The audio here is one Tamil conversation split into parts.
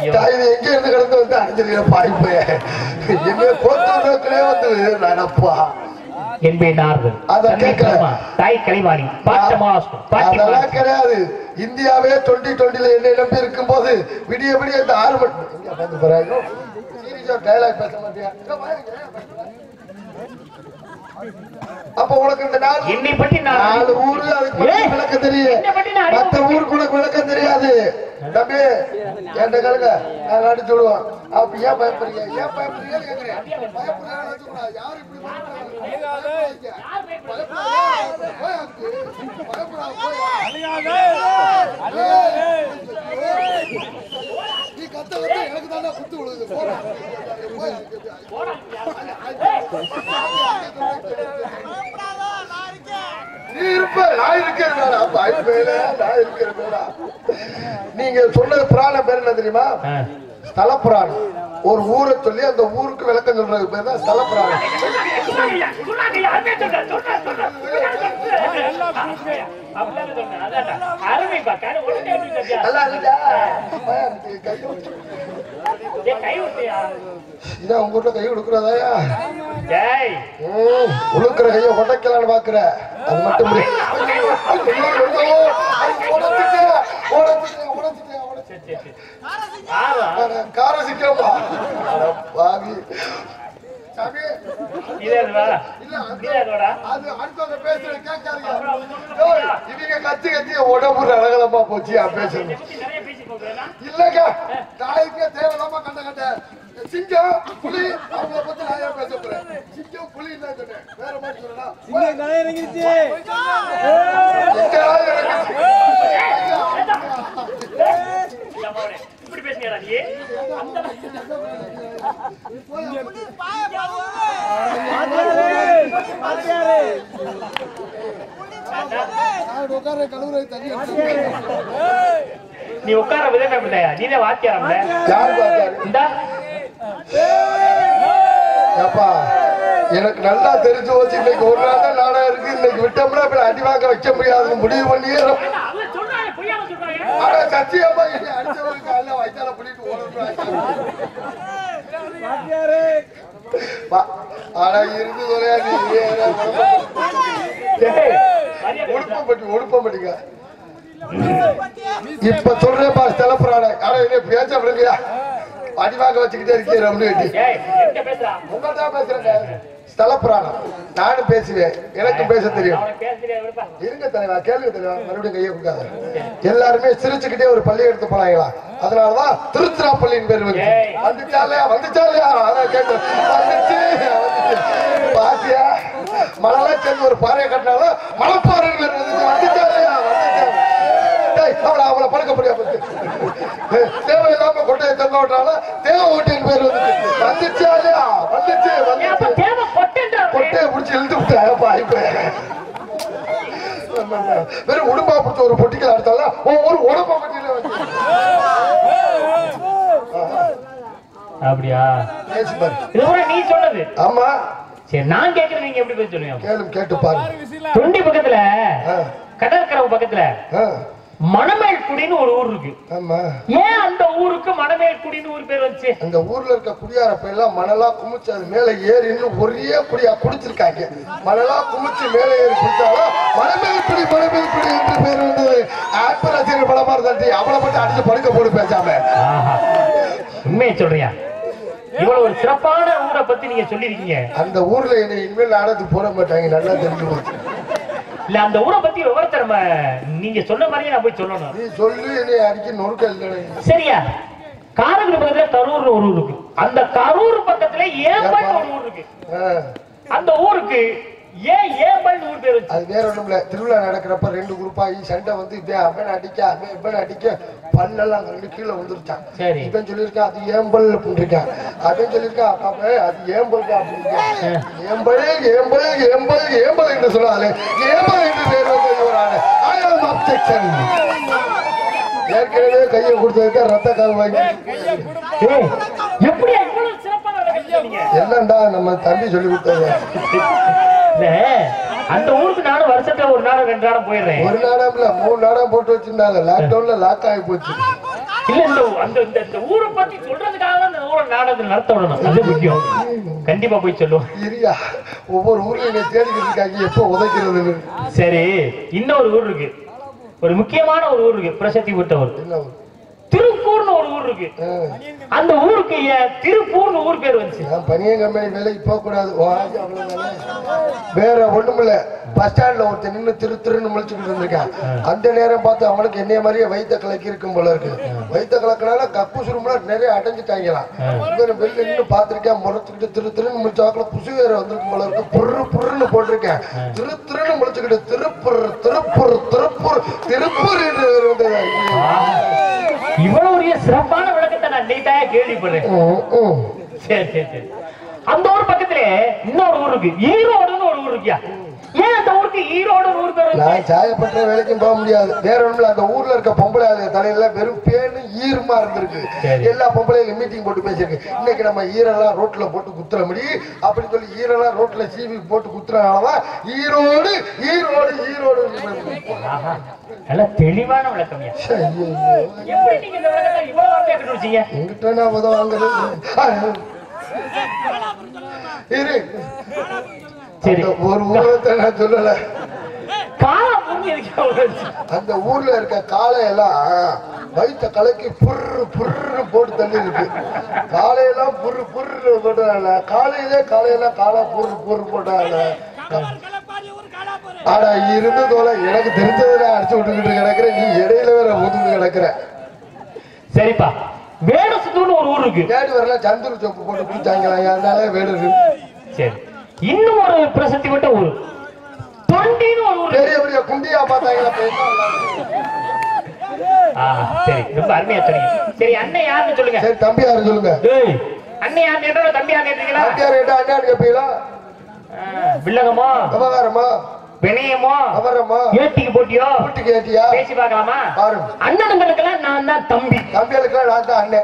ஐயோ. நான் இது எங்க இருந்து கிடந்து வந்து அடைஞ்சிருக்கிற பாய்ப்பு என்ன கோத்தூர்லயே வந்து நடப்பா என்பே நார்கள் அத தன்னை கேட்கல. பிரம்மா, தாய் கலைவாணி பாட்டமாஸ்து பாட்டி அதெல்லாம் கிடையாது இந்தியாவே டுவெண்ட்டி டுவெண்ட்டில என்ன நம்பி இருக்கும் போது விடிய விடிய இந்த ஆறு மணி எங்க பார்த்து போறாங்க சீரியஸா டயலாக் பேச மாட்டியா இங்க வாங்க. அப்ப உனக்கு இந்த நாள் என்னை பற்றி நான் நாலு ஊரு அதுக்கு மட்டும் ஏய், விளக்கம் தெரியும் என்னை பற்றி நான் மத்த ஊருக்கு உனக்கு விளக்கம் தெரியாது தம்பி என்கிட்ட கேளுங்க நாங்க அடிச்சு விடுவோம் அப்ப ஏன் பயப்படுறீங்க ஏன் பயப்படுறீங்கன்னு கேக்குறேன் பயப்படுறீங்கன்னு வச்சுக்கூடாது. யாரு இப்படி பயப்படுறாங்க? பயப்படாதீங்க. போய் அதுக்கு. பயப்படாத, போய். நீ கத்த கத்த எனக்கு தானே குத்து விழுது போடா. போய் அதுக்கு. நீ இருப்ப நான் இருக்கிறேன் அப்ப ஐப்பேல நான் இருக்கிறேன் நீங்க சொன்னது புராணம் பேர் என்ன தெரியுமா ஆ. ஸ்தல புராணம் ஒரு ஊரை சொல்லி அந்த ஊருக்கு விளக்கம் சொல்றது பேர் தான் ஸ்தல புராணம் நல்லா இருக்கா கை விட்டு. இதான் உங்க வீட்டுல கை கொடுக்குறதாயா ம், உழுக்குற கைய உடைக்கலான்னு பாக்குற அது மட்டும் முடியும். ஐயோ, உடைச்சிட்டேன், உடைச்சிட்டேன், உடைச்சிட்டேன், உடைச்சிட்டேன். அட, கார சிக்கிறப்பா அட, பாவி. சாமி, இல்ல, அது அது அடுத்தவங்க பேசுறது கேட்காதீங்க. ஏய், இவங்க கத்தி கத்தி உடம்பு அழகலமா போச்சு நான் பேசுறது இல்லங்க நாளைக்கே தேவையில்லாம கண்ட கண்ட சிங்கம் புலி அவங்கள பத்தி நான் ஏன் பேச போறேன் சிங்கம் புலி தான் சொன்னேன் வேற மாதிரி சொல்லனா இப்படி பேசுகிறா நீ உட்கார கழுவுற தண்ணி நீ உட்கார விதம் இல்லையா நீனே வாத்தியாரம்ல யார் பார்த்தாரு இந்தா ஏப்பா எனக்கு நல்லா தெரிஞ்சு வச்சு இன்னைக்கு ஒரு நாள் தான் நாடகம் இருக்கு இன்னைக்கு விட்டோம்னா இப்ப அடி வாங்க வைக்க முடியாதுன்னு முடிவு பண்ணியே ரொம்ப- அவன் சொல்றாங்க பொய்யாம சொல்றாங்க ஆனா சத்தியமா என்னை அடிச்சவனுக்கு காலைல வயித்தால பிடிட்டு ஓடுறாங்க ஆனா இருந்து தொலையா நீ ஒடுப்பம்பட்டி ஒடுப்பம்பட்டிங்க இப்ப சொல்றேன் பா ஸ்தலப்புறான ஆனா என்ன பேச்ச விடுங்கயா அடி வாங்க வச்சுக்கிட்டே இருக்கேன் அப்படின்னு ஏய் எங்க பேசுறா உங்கள்கிட்ட பேசுறேங்க ஸ்தல புராணம் நானும் பேசுவேன் எனக்கும் பேச தெரியும் அவனை பேச தெரியாது விடுப்பா இருங்க தலைவா கேளுங்க தலைவா மறுபடியும் கையை கொடுக்காத எல்லாருமே சிரிச்சுக்கிட்டே ஒரு பள்ளி எடுத்து போனாங்களா அதனாலதான் திருச்சிராப்பள்ளியின் பேர் வந்து ஏய். வந்துச்சாலையா வந்துச்சாலையா அதான் கேட்டு வந்துச்சு வந்துச்சு பாத்தியா மணலாம் சேர்ந்து ஒரு பாறையை கட்டினாலும் மலைப்பாறை பேர் வந்துச்சு வந்துச்சாலையா வந்துச்சு டேய், அவளை அவளை பழக்க முடியாது தேவையில்லாம கொட்டையை தொங்க விட்டாலும் தேவை ஓட்டியின் பேர் வந்துச்சு வந்துச்சாலையா வந்துச்சு ஏன் அப்ப வந்துச்சு தேவை கொட்டேன்றா கொட்டையை பிடிச்சி இழுத்து விட்டேன் பாய்ப்பு வெறும் உடுப்பா பிடிச்ச ஒரு பொட்டிக்கல் அடுத்தாலும் ஒவ்வொரு உடம்பா பட்டியல வச்சு அப்படியா பேசி பாரு இது கூட நீ சொன்னது ஆமா சரி நான் கேக்குறது நீங்க எப்படி போய் சொல்லுவீங்க கேளும் கேட்டு பாரு தொண்டி பக்கத்துல ஆ, கடற்கரை பக்கத்துல ஆ, மணமேல்குடின்னு ஒரு ஊர் இருக்கு ஆமா ஏன் அந்த ஊருக்கு மணமேல்குடின்னு ஒரு பேர் வந்துச்சு அந்த ஊர்ல இருக்க குடியாரப்ப எல்லாம் மணலா குமிச்சு அது மேல ஏறி இன்னும் ஒரே குடியா குடிச்சிருக்காங்க மணலா குமிச்சு மேல ஏறி குடிச்சாலும் மணமேல் குடி மணமேல் குடி என்று பேர் வந்தது ஆக்பர் ரசிகர் படமா இருந்தாட்டி அவளை மட்டும் அடிச்சு படுக்க போடு பேசாம ஆஹா உண்மையை சொல்றியா இவ்வளவு ஒரு சிறப்பான ஊரை பத்தி நீங்க சொல்லிருக்கீங்க அந்த ஊர்ல என்னை இனிமேல் நாடகத்துக்கு போட மாட்டாங்க நல்லா தெரிஞ்சு போச்சு இல்ல அந்த ஊரை பத்தி விவரத்தை நம்ம நீங்க சொன்ன மாதிரியே நான் போய் சொல்லணும் நீ சொல்லி என்னை அடிக்க நொறுக்க இல்லை சரியா காரக்குடி பக்கத்துல கரூர்னு ஒரு ஊர் இருக்கு அந்த கரூர் பக்கத்துல ஏம்பல் ஒரு ஊர் இருக்கு ஆ, அந்த ஊருக்கு ஏன் ஏம்பல் ஊர் பேர் வச்சு அது வேற ஒண்ணும் இல்ல திருவிழா நடக்கிறப்ப ரெண்டு குரூப் ஆகி சண்டை வந்து இப்படியே அவன் அடிக்க அவன் இவன் அடிக்க பல்லெல்லாம் அங்க ரெண்டு கீழே வந்துருச்சான் சரி. இவன் சொல்லியிருக்கான் அது ஏம்பல் அப்படின்னு இருக்கான் அவன் சொல்லியிருக்கான் அவன் அது ஏம்பல் தான் அப்படின்னு ஏம்பல் ஏம்பல் ஏம்பல் ஏம்பல் என்று சொல்லாலே ஏம்பல் என்று பேர் வந்து ஒரு ஆளு ஐ ஆம் அப்செக்ஷன் ஏற்கனவே கையை கொடுத்ததுக்கு ரத்த கால் வாங்கி ஏய், எப்படியா இவ்வளவு சிறப்பான விளக்கம் சொன்னீங்க? எல்லாம்டா நம்ம தம்பி சொல்லி கொடுத்தது இல்ல அந்த ஊருக்கு நானும் வருஷத்துல ஒரு நாள் ரெண்டு நாள் போயிடுறேன் ஒரு நாடகம் இல்ல மூணு நாடகம் போட்டு வச்சிருந்தாங்க லாக்டவுன்ல லாக் ஆகி போச்சு இல்ல இந்த அந்த இந்த இந்த ஊரை பத்தி சொல்றதுக்காக தான் இந்த ஊரை நாடகத்தில் நடத்த விடணும் அது முக்கியம் கண்டிப்பா போய் சொல்லுவோம் இரியா ஒவ்வொரு ஊர்லயும் என்னை தேடிக்கிட்டு இருக்காங்க எப்போ உதைக்கிறதுன்னு சரி இன்னொரு ஊர் இருக்கு ஒரு முக்கியமான ஒரு ஊர் இருக்கு பிரசத்தி விட்ட ஊர் என்ன ஊர்? திருப்பூர்னு ஒரு ஊர் இருக்கு ஆ, அந்த ஊருக்கு ஏன் திருப்பூர்னு ஊர் பேர் வந்துச்சு நான் பனியன் கம்பெனி வேலைக்கு போக கூடாது உன் ஆசை அவ்வளவுதானே. வேற ஒண்ணுமில்ல பஸ் ஸ்டாண்ட்ல ஒருத்தன் நின்னு திரு திருன்னு முழிச்சுக்கிட்டு இருந்திருக்கான் அந்த நேரம் பார்த்து அவனுக்கு என்னைய மாதிரியே வயித்த கலக்கி இருக்கும் போல இருக்கு வயித்த கலக்கினால கப்பு சுருமுல நிறைய அடைஞ்சிட்டாங்களாம் இவன் வெளில நின்னு பார்த்திருக்கேன் முறைச்சுக்கிட்டு திரு திருன்னு முழிச்ச வாக்குல புசு வேற வந்திருக்கும் போல இருக்கு புர்ரு புர்ருன்னு போட்டிருக்கேன் திரு திருன்னு முழிச்சுக்கிட்டு திருப்பூர் திருப்பூர் திருப்பூர் திருப்பூர் என்று வேறு வந்தது ஐயோ. இவ்வளவு ஒரு சிறப்பான விளக்கத்தை நான் நீட்டாக கேள்விப்படுறேன் ம், ம். சரி சரி சரி அந்த ஊர் பக்கத்துல இன்னொரு ஊர் இருக்கு ஈரோடுன்னு ஒரு ஊர் இருக்கியா ஏன் அந்த ஊருக்கு ஈரோடுன்னு ஊர் பேர் வந்துச்சு? நான் சாயப்பட்ட வேலைக்கும் போக முடியாது வேற ஒண்ணுல அந்த ஊர்ல இருக்க பொம்பளை ஆளுங்க தலையில வெறும் பேனு ஈரமா இருந்திருக்கு சரி. எல்லா பொம்பளையும் மீட்டிங் போட்டு பேசியிருக்கு இன்னைக்கு நம்ம ஈரெல்லாம் ரோட்ல போட்டு குத்துற முடி அப்படி சொல்லி ஈரெல்லாம் ரோட்ல சீவி போட்டு குத்துறனாலதான் ஈரோடு ஈரோடு ஈரோடு ஆஹா, நல்ல தெளிவான விளக்கம்யா ஐயோ எப்படி நீங்க இந்த விளக்கத்தை இவ்வளவு வார்த்தையா கண்டுபிடிச்சீங்க எங்கிட்ட நான் உதவ வாங்குறது ஆ, இரு சரி அந்த ஒரு ஊரத்தை நான் சொல்லல காலா பூமி எதுக்கு அவ்வளவு வந்துச்சு? அந்த ஊர்ல இருக்க காளையெல்லாம் வயிற்ற கலக்கி புர்ரு புர்ரு போட்டு தள்ளி இருக்கு காளையெல்லாம் புர்ரு புர்ரு போட்டாங்க காலையிலே காளையெல்லாம் காலா புர்ரு புர்ரு போட்டாங்க ஆனா இருந்து தோலை எனக்கு தெரிஞ்சதுல அடிச்சு விட்டுக்கிட்டு கிடக்குற நீ இடையில வேற ஒதுந்து கிடக்குற சரிப்பா வேடசுத்தூர்னு ஒரு ஊர் இருக்கு டேடி வரல சந்துரு சோப்பு போட்டு குடிச்சாங்களா அதனால வேடு இருக்கு. சரி இன்னும் ஒரு பிரசித்தி விட்ட ஊர் தொண்டின்னு ஒரு ஊர் இருக்கு. பெரிய பெரிய குண்டியா பார்த்தாங்களா பேச ஆஹா, சரி ரொம்ப அருமையா சொன்னீங்க சரி அண்ணன் யாருன்னு சொல்லுங்க சரி தம்பி யாரு சொல்லுங்க டேய், அண்ணன் யார் கேட்டா தம்பி யார் கேட்டீங்களா தம்பி யாரு கேட்டா அண்ணாடு கேப்பீங்களா வில்லகமோ விவகாரமா வினயமோ அவரமா ஏட்டிக்கு போட்டியோ வீட்டு கேட்டியா பேசி பார்க்கலாமா பாருங்க அண்ணனுங்களுக்கெல்லாம் நான் தான் தம்பி தம்பிகளுக்கு நான் தான் அண்ணன்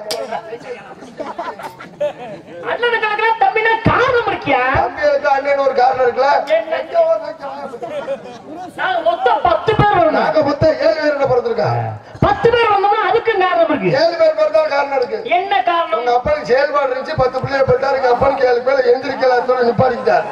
அண்ணனுங்களுக்கெல்லாம் தம்பினா காரணம் இருக்கியா தம்பிகளுக்கு அண்ணன் ஒரு காரணம் இருக்குல்ல என்ன? நாங்க மொத்தம் பத்து பேர் வரணும் நாங்க மொத்தம் ஏழு பேர் என்ன பிறந்திருக்கோம் பத்து பேர் வந்தோம்னா அதுக்கும் காரணம் இருக்கு ஏழு பேர் பிறந்தாலும் காரணம் இருக்கு என்ன காரணம் உங்க அப்பனுக்கு செயல்பாடு இருந்துச்சு பத்து பிள்ளைய பெற்றாரு எங்க அப்பனுக்கு ஏழு பேர் எந்திரிக்கல நிப்பாடிக்கிட்டார்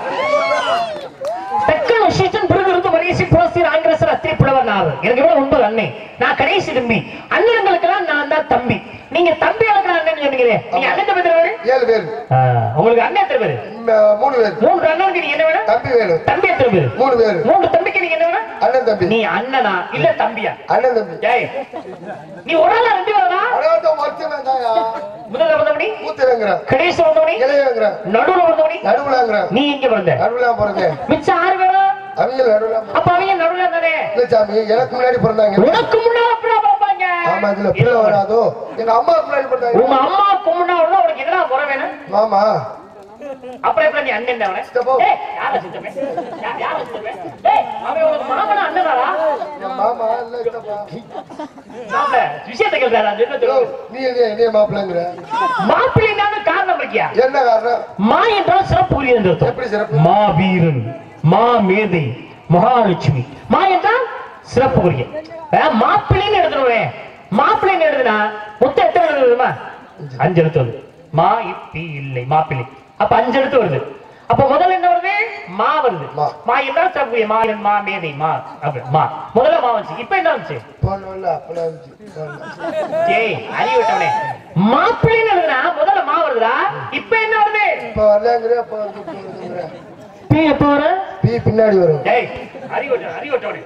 தெற்கன் விசேஷன் பிறகு மரியாசி புலசி ஆங்கிரசர் அத்திரி புலவர் நாள் எனக்கு இவ்வளவு ஒன்பது அண்ணன் நான் கடைசி தம்பி அண்ணனுங்களுக்கெல்லாம் நான் தான் தம்பி நீங்க தம்பி அண்ணன் அண்ணன் சொன்னீங்களே நீங்க அண்ணன் தம்பி எத்தனை பேரு? ஏழு பேர் ஆ, உங்களுக்கு அண்ணன் எத்தனை பேரு ம- மூணு பேர் மூன்று அண்ணனுக்கு நீங்க என்ன வேணும் தம்பி வேணும் தம்பி எத்தனை பேரு மூணு பேர் மூன்று தம்பிக்கு நீங்க என்ன வேணும் அண்ணன் தம்பி நீ அண்ணனா இல்ல தம்பியா அண்ணன் தம்பி ஏய் நீ ஒரு ஆளா ரெண்டு பேரா அழகாட்டம் ஒருத்தன் வேண்டாயா முதல்ல வந்தவனி மூத்த வேங்குறேன் கடைசி வந்தவனி இளைய வேங்குறேன் நடுவுல வந்தவனி நடுவுலாங்கிறேன் நீ இங்க வந்த நடுவுலா பிறந்தேன் மிச்சம் ஆறு பேரா அவங்க நடுவுலா அப்ப அவங்க நடுவுல தானே இல்ல சாமி எனக்கு முன்னாடி பிறந்தாங்க உனக்கு முன்னால அப்படியா பார்ப்பாங்க ஆமா இதுல பிள்ளை வராதோ எங்க அம்மாவுக்கு முன்னாடி பிறந்தாங்க உங்க அம்மா கும்பிட்டா உனக்கு என்னடா குறை வேணும் மாமா அப்புறம் எப்படி நீ அண்ணன் அவன சித்தப்பா. யார சித்தப்பே யா- யார சித்தப்பே டேய் அவன் உனக்கு மாமனா அண்ணனாடா என் மாமா இல்ல சித்தப்பா. மாப்பிள விஷயத்தை கேள்றாரா யோ, நீ என்ன என்னைய மாப்பிள்ளைங்கிற மாப்பிள்ளைனால காரணம் இருக்கியா என்ன காரணம் மா என்றால் சிறப்பு உரியது என்று அர்த்தம். எப்படி சிறப்பு மா வீரன் மா மேதை மகாலட்சுமி மா என்றால் சிறப்பு உரிய அஹ், மாப்பிள்ளைன்னு எழுதுறேன் மாப்பிள்ளைன்னு எழுதுனா மொத்தம் எத்தனை எழுத்து வருதுமா அஞ்சு எழுத்து வருது மா இப்பி இல்லை மாப்பிள்ளை அப்ப அஞ்சு எழுத்து வருது அப்ப முதல்ல என்ன வருது மா வருது மா. மா என்றால் சிறப்பு உரிய. மா என் மா மேதை மா அப்படி மா முதல்ல மா வந்துச்சு இப்ப என்ன வந்துச்சு போனோம்ல அப்பெல்லாம் இருந்துச்சு. போனோம். ஏய் அறிவு விட்டவனே மாப்பிள்ளைன்னு எழுதுனா முதல்ல மா வருதுடா இப்ப என்ன வருது இப்ப வரலங்கிற அப்ப வந்து போகுதுங்கிற. பி எப்ப வரும் பீ பின்னாடி வரும் டேய் அறிவட்டம் அறிவட்டவனே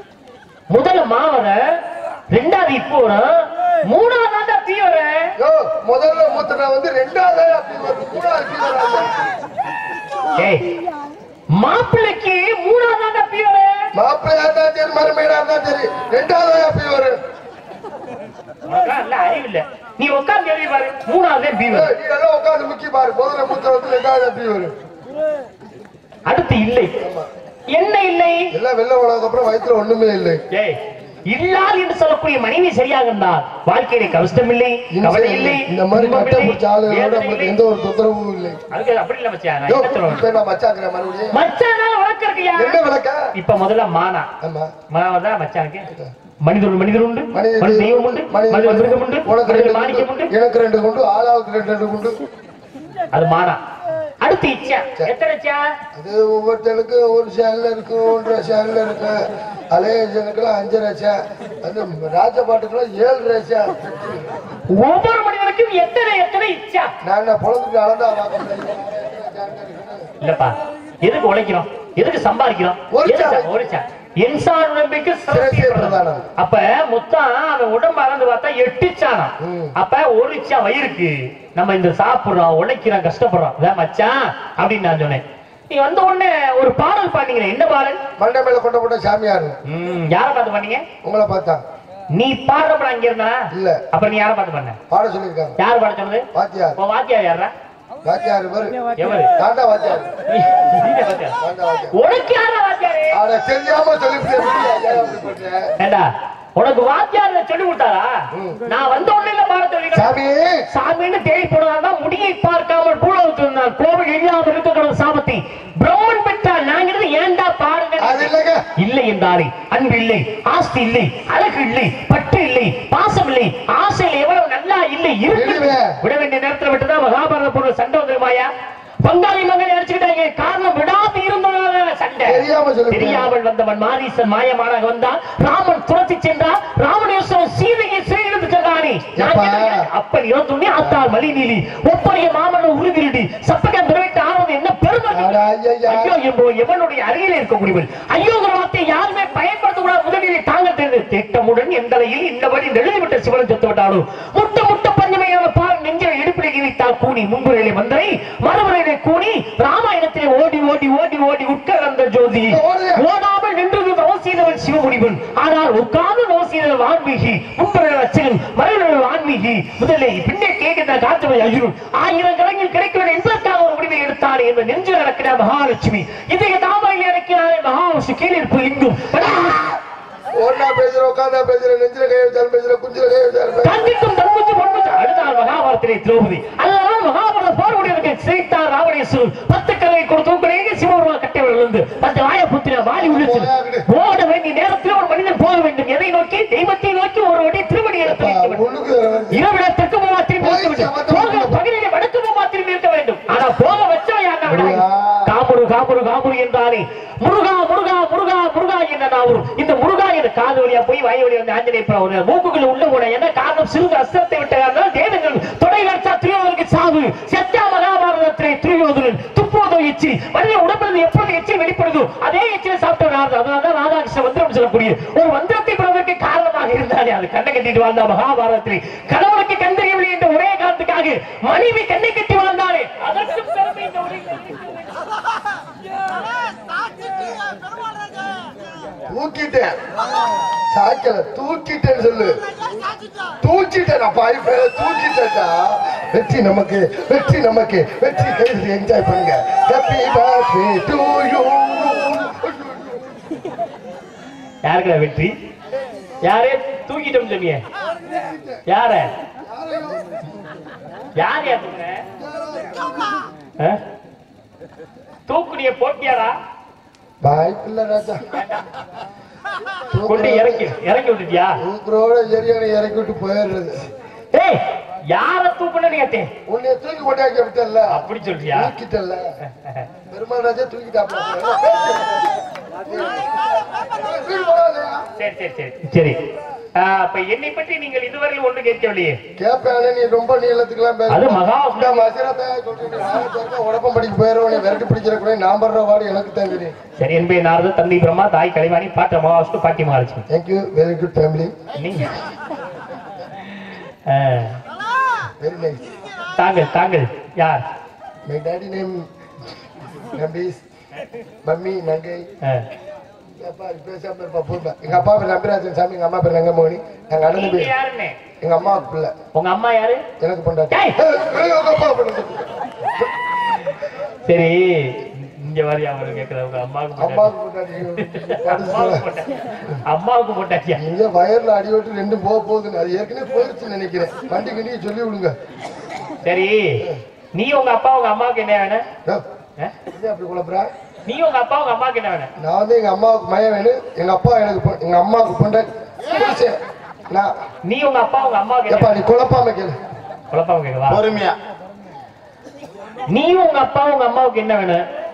முதல்ல மா வர ரெண்டாவது இப்போ வரும் மூணாவது தாண்டா பி வர யோ முதல்ல மூத்தனா வந்து ரெண்டாவது அப்படி வரும் மூணாவது பீ வராது டேய் மாப்பிள்ளைக்கு மூணாவது தாண்டா பி வர மாப்பிள்ளையா இருந்தா சரி மருமையா இருந்தா சரி ரெண்டாவது அப்படி வரும் உனக்கெல்லாம் நல்ல அறிவு இல்ல நீ உட்கார்ந்து எழுதி பாரு மூணாவது பி ஏய், வரும் நீ எல்லாம் உட்காந்து முக்கி பாரு முதல்ல மூத்த வந்து ரெண்டாவது அப்படி வரும் அடுத்து இல்லை ஆமா என்ன இல்லை எல்லாம் வெளில போனதுக்கு அப்புறம் வயித்துல ஒண்ணுமே இல்லை ஏய் இல்லால் என்று சொல்லக்கூடிய மனைவி சரியாக இருந்தால் வாழ்க்கையில கஷ்டம் இல்லை கவலை இல்லை இந்த மாதிரி துன்பம் கட்ட இல்லை, பிடிச்ச ஆளுகளோட வேதனை நம்மளுக்கு இல்லை. எந்த ஒரு தொந்தரவும் இல்லை அதுக்கு அப்படி இல்ல மச்சான் நான் யோ, என்ன சொல்லுவேன் இப்ப நான் மச்சாக்குறேன் மறுபடியும் மச்சானால வழக்கு இருக்கியா என்ன விளக்க இப்ப முதல்ல மானா ஆமா மாவதா மச்சானுக்கு மனிதர் மனிதர் உண்டு மனித மனித தெய்வம் உண்டு மனித மிருகம் உண்டு உனக்கு மனித ரெண்டு மாணிக்கம் குண்டு உண்டு எனக்கு ரெண்டு குண்டு ஆளாவுக்கு ரெண்டு ரெண்டு குண்டு அது மானா அடுத்து இச்சா எத்தனை இச்சா அது ஒவ்வொருத்தனுக்கும் ஒரு சேனல் இருக்கும் ஒன்றரை சேனல் இருக்கு அலையனுக்கெல்லாம் அஞ்சு லட்சம் அது ராஜ பாட்டுக்கெல்லாம் ஏழு லட்சம் ஒவ்வொரு மனிதனுக்கும் எத்தனை எத்தனை இச்சா நான் என்ன பொழுதுக்கு அளந்தா பார்க்க முடியும் இல்லப்பா எதுக்கு உழைக்கிறோம் எதுக்கு சம்பாதிக்கிறோம் ஒரு எதுக்கு? சாணம். ஒரு சாணம். இன்சான் உடம்புக்கு சிரசே பிரதானம். அப்ப மொத்தம் அவன் உடம்பு அளந்து பார்த்தா எட்டு சாணம் ம். அப்ப ஒரு இச்சா வயிறுக்கு நம்ம இந்த சாப்பிடுறோம் உழைக்கிறோம் கஷ்டப்படுறோம் அதான் மச்சான் அப்படின்னு நான் சொன்னேன் நீ வந்த உடனே ஒரு பாடல் பாடுனீங்களே என்ன பாடல் மண்டை மேல கொண்ட போட்ட சாமியார் ம், யாரை பார்த்து பண்ணீங்க உங்களை பார்த்தா நீ பாடுறப்ப அங்க இருந்தா இல்ல அப்ப நீ யாரை பார்த்து பண்ண பாட சொல்லியிருக்காங்க யார் பாட சொன்னது வாத்தியார் உன் வாத்தியார் யாரா வாத்தியார் பேரு எவரு தாண்டா வாத்தியார் நீ- நீங்க வாத்தியார். தாண்டா வாத்தியார் உனக்கு யாரா வாத்தியாரு அட தெரியாம சொல்லிவிட்டு ஏண்டா உனக்கு வாத்தியார் சொல்லி கொடுத்தாரா ம். நான் வந்த உடனே இல்ல பாட சொல்லி சாமி சாமின்னு தேடி போனதா முடியை பார்க்காமல் பூலோகத்தில் இருந்தார் கோவில் இல்லாமல் இருக்கிற சாபத்தை பிரம்மன் பெற்றால் நாங்கிறது ஏண்டா அது பாருங்க இல்லைங்க இல்லை என்றாரே அன்பு இல்லை ஆஸ்தி இல்லை அழகு இல்லை பட்டு இல்லை பாசம் இல்லை ஆசையில் எவ்வளவு நல்லா இல்லை இருக்கு விடுவே. விட வேண்டிய நேரத்தில் விட்டுதான் மகாபாரத பொருள் சண்டை வந்துருமாயா பங்காளி மகனை அடிச்சுக்கிட்டாங்க காரணம் விடாது இருந்ததால சண்டை தெரியாம சொல்லு. தெரியாமல் வந்தவன் மாரீசன் மாயமாக வந்தான் ராமன் துரத்தி சென்றான் ராமணேஸ்வரன் சீதையை சிறையிழுத்து சென்றானே நான் எப்பா? கேட்டேன், அப்பன் இறந்துமே அத்தால் மலி நீலி ஒப்பரிய மாமன உருவிருடி சப்பகம் நிறைவேற்ற ஆனது என்ன பெருமை அட ஐயையா. ஐயோ என்போ எவனுடைய அருகில் இருக்கக்கூடியவன் ஐயோங்கிற வார்த்தை யாருமே பயன்படுத்தக்கூடாத முதலிலே தாங்கள் தெரிந்து திட்டமுடன் எந்தலையில் இன்னபடி எழுதிவிட்ட சிவன் செத்து விட்டாலும் முட்ட முட்ட பஞ்சமையான பால் நெஞ்சை இடுப்பிலே வைத்தால் கூனி முன்புரையிலே மந்திரை மறுமுறையிலே கூனி ராமாயணத்திலே ஓடி ஓடி ஓடி ஓடி உட்கார்ந்த ஜோதி ஓடு. ஓடாமல் நின்றது நவசீதவன் சிவமுடிவன் ஆனால் உட்கார்ந்து நவசீதவன் வான்மீகி முன்புரை அச்சகன் மறுமுறை வான்மீகி முதலே பின்னே கேட்கின்ற காத்துவை அயுரும் ஆயிரம் கலைஞர் கிடைக்கவில்லை என்பதற்காக ஒரு முடிவை எடுத்தானே என்ற நெஞ்சில் நடக்கிறார் மகாலட்சுமி இதைய தாமரையில் இறக்கிறாரே மகாவிஷ்ணு கீழே இருப்பு இங்கும் ஒன்னா பேசுற உட்காந்தா பேசுற நெஞ்சில கை வச்சாலும் பேசுற குஞ்சில கை வச்சாலும் தங்கிக்கும் தன்முச்சு பொன்முச்சு அடுத்தால் மகாபாரத்திலே திரௌபதி அதனால மகாபாரத போர்வுடைய சீதா ராவணேஸ்வரன் பத்து கதை கொடுத்து உங்களுடைய சிவபெருமா கட்டவிலிருந்து பத்து வாய புத்திர வாலி உள்ளிச்சு ஓட வேண்டிய நேரத்தில் ஒரு மனிதன் போக வேண்டும் எதை நோக்கி தெய்வத்தை நோக்கி ஒரு வடி திருவடி எடுத்து வைக்க வேண்டும் உள்ளுக்கு வர வந்து இரவிட தெற்கு மாத்திரம் இருக்க வேண்டும் போக பகலிலே வடக்கு மாத்திரம் இருக்க வேண்டும் ஆனா போக வச்சவன் யாருன்னா விடாது. காமுரு காமுரு காமுரு என்றானே முருகா முருகா முருகா முருகா என்ற நாவூர் இந்த முருகா என்ற காது வழியா போய் வாய் வழியா வந்து ஆஞ்சநேய புறா ஒரு மூக்குக்குள்ள உள்ள போன என்ன காரணம் சிறு அஸ்திரத்தை விட்ட காரணம் தேவங்கள் தொடை கடிச்சா துரியோதனுக்கு சாவு செத்தா மகாபாரதத்திலே துரியோதனன் துப்போதோ எச்சி மனித உடம்பிலிருந்து எப்பொழுது எச்சி வெளிப்படுதோ அதே எச்சியை சாப்பிட்ட ராஜா அதனால்தான் ராதாகிருஷ்ண மந்திரம் சொல்லக்கூடிய ஒரு மந்திரத்தை பெறுவதற்கு காரணமாக இருந்தானே அது கண்ணை கட்டிட்டு வாழ்ந்தா மகாபாரதத்திலே கணவனுக்கு கண் தெரியவில்லை என்ற ஒரே காரணத்துக்காக மனைவி கண்ணை கட்டி வாழ்ந்தானே அதற்கு பெருமை இந்த உலகில் தூக்கிட்டேன் சாய்க்கல தூக்கிட்டேன்னு சொல்லு தூக்கிட்டேன் நான் பாய் பேர தூக்கிட்டேன்டா வெற்றி நமக்கு வெற்றி நமக்கு வெற்றி கைது என்ஜாய் பண்ணுங்க ஹாப்பி பர்த்டே டு யூ யாருக்குடா வெற்றி யாரே தூக்கிட்டோம் சொன்னிய யார யார் யார் தூக்குன? ஆ? தூக்குனிய போட்டியாரா பாய் பிள்ளை ராஜா கொண்டு இறக்கி இறக்கி விட்டுட்டியா தூக்குறோட எரியனை இறக்கி விட்டு போயிடுறது ஏய் யார தூக்குனு கேட்டேன் உன்னை தூக்கி கொண்டாக்கி விட்டல அப்படி சொல்றியா தூக்கிட்டல பெருமாள் ராஜா தூக்கிட்டாப்ல தூக்கி போடாதயா? சரி சரி சரி சரி ஆ, அப்ப என்னை பற்றி நீங்கள் இதுவரையில் ஒன்று கேட்கவில்லையே கேட்பேன் நீ ரொம்ப நீளத்துக்குலாம் பேச அது மகா இந்த மசிரத்தை சொல்லிட்டு நான் உடப்பம் படிக்க போயிடுவேன் விரட்டி பிடிக்கிற கூட நான் படுற வாடு எனக்கு தான் தெரியும் சரி என்பே நாரத தந்தை பிரம்மா தாய் கலைவாணி பாட்ட மகாவிஷ்ணு பாட்டி Mahalakshmi thank you very good family நீங்க ஆ, வெரி நைஸ் தாங்கள் தாங்கள் யார் மை டாடி நேம் நம்பீஸ் மம்மி நங்கை ஆ, அப்பா பேசாம இருப்பா போப்பா எங்க அப்பா பேர் நம்பிராஜன் சாமி எங்க அம்மா பேர் நங்கமோனி எங்க அண்ணன் நீங்க பேர் யாருன்னு எங்க அம்மாவுக்கு பிள்ளை உங்க அம்மா யாரு எனக்கு பொண்டாட்டி டேய்! ஏய், உங்க அப்பா பொண்டாட்டி. சரி இங்க வரி அவரு கேக்குற உங்க அம்மாவுக்கு அம்மாவுக்கு போட்டாச்சு. பொண்டாட்டி அம்மாவுக்கு படிச்சு போட்டாச்சு. அம்மாவுக்கு போட்டாச்சியா இங்க வயர்ல அடி விட்டு ரெண்டும் போக போகுதுன்னு அது ஏற்கனவே போயிருச்சுன்னு நினைக்கிறேன் வண்டி கிண்டியை சொல்லி விடுங்க சரி நீ உங்க அப்பா உங்க அம்மாவுக்கு என்ன வேணும் ஏ, ஆ? என்ன அப்படி குழப்பறா நீ உங்க அப்பா உங்க அம்மாவுக்கு என்ன வேணும் நான் வந்து எங்க அம்மாவுக்கு மயம் வேணும் எங்க அப்பா எனக்கு பொ- எங்க அம்மாவுக்கு பொண்டாட்டி புருஷன். நான் நீ உங்க அப்பா உங்க அம்மாவுக்கு எப்பா என்ன நீ குழப்பாம கேளு குழப்பம் கேட்கவா பொறுமையா நீ உங்க அப்பா உங்க அம்மாவுக்கு என்ன வேணும்